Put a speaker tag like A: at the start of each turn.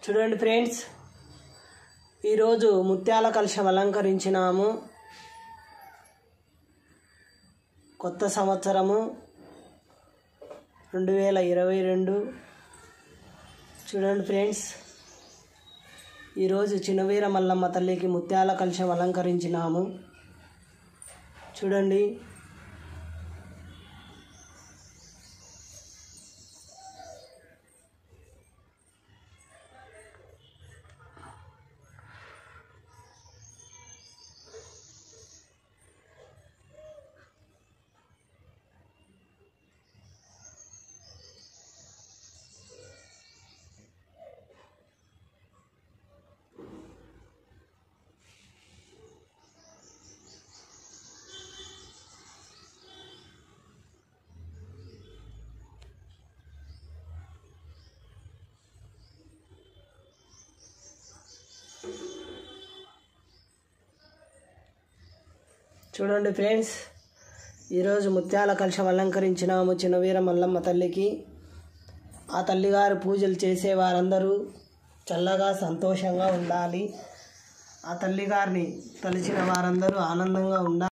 A: చూడండి ఫ్రెండ్స్ ఈరోజు ముత్యాల కలశం అలంకరించినాము కొత్త సంవత్సరము రెండు వేల ఇరవై రెండు చూడండి ఫ్రెండ్స్ ఈరోజు చిన్నవీర మల్లమ్మ తల్లికి ముత్యాల కలశం అలంకరించినాము చూడండి చూడండి ఫ్రెండ్స్ ఈరోజు ముత్యాల కలశం అలంకరించినాము చిన్నవీర మల్లమ్మ తల్లికి ఆ తల్లిగారు పూజలు చేసే వారందరూ చల్లగా సంతోషంగా ఉండాలి ఆ తల్లిగారిని తలిచిన వారందరూ ఆనందంగా ఉండాలి